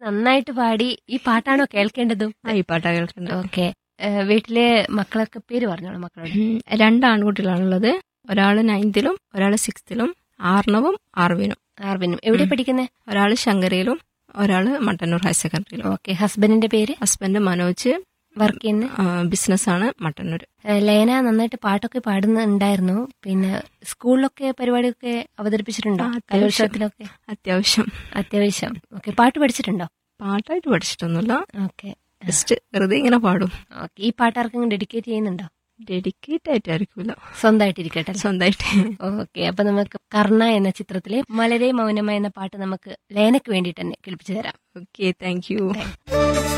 നന്നായിട്ട് പാടി ഈ പാട്ടാണോ കേൾക്കേണ്ടതും ആ ഈ പാട്ടാ കേൾക്കുന്നത് ഓക്കെ വീട്ടിലെ മക്കളൊക്കെ പേര് പറഞ്ഞോളൂ മക്കളോട് ഉം, രണ്ട് ആൺകുട്ടികളാണുള്ളത് ഒരാള് നയൻത്തിലും ഒരാള് സിക്സ്ത്തിലും ആർണവും ആർവിനും ആർവിനും എവിടെ ഉം. പഠിക്കുന്നത് ഒരാള് ശങ്കരിയിലും ഒരാള് മട്ടന്നൂർ ഹയർ സെക്കൻഡറിയിലും ഓക്കെ ഹസ്ബൻഡിന്റെ പേര് ഹസ്ബൻഡ് മനോജ് വർക്ക് ചെയ്യുന്ന ബിസിനസ്സാണ് മട്ടന്നൂർ ലേന നന്നായിട്ട് പാട്ടൊക്കെ പാടുന്നുണ്ടായിരുന്നു പിന്നെ സ്കൂളിലൊക്കെ പരിപാടിയൊക്കെ അവതരിപ്പിച്ചിട്ടുണ്ടോ ആ, അത്യാവശ്യം. കലോത്സവത്തിലൊക്കെ അത്യാവശ്യം അത്യാവശ്യം ഓക്കെ പാട്ട് പഠിച്ചിട്ടുണ്ടോ പാട്ടായിട്ട് പഠിച്ചിട്ടൊന്നുമില്ല ഓക്കെ ജസ്റ്റ് വെറുതെ ഇങ്ങനെ പാടും ഓക്കെ ഈ പാട്ട് ആർക്കെങ്കിലും ഡെഡിക്കേറ്റ് ചെയ്യുന്നുണ്ടോ ഡെഡിക്കേറ്റ് ആയിട്ടായിരിക്കില്ല സ്വന്തമായിട്ടിരിക്കട്ടെ സ്വന്തമായിട്ട് ഓക്കെ അപ്പൊ നമുക്ക് കർണ എന്ന ചിത്രത്തിലെ മലരെ മൗനമ എന്ന പാട്ട് നമുക്ക് ലേനക്ക് വേണ്ടിയിട്ട് തന്നെ കേൾപ്പിച്ചു തരാം ഓക്കെ താങ്ക് യു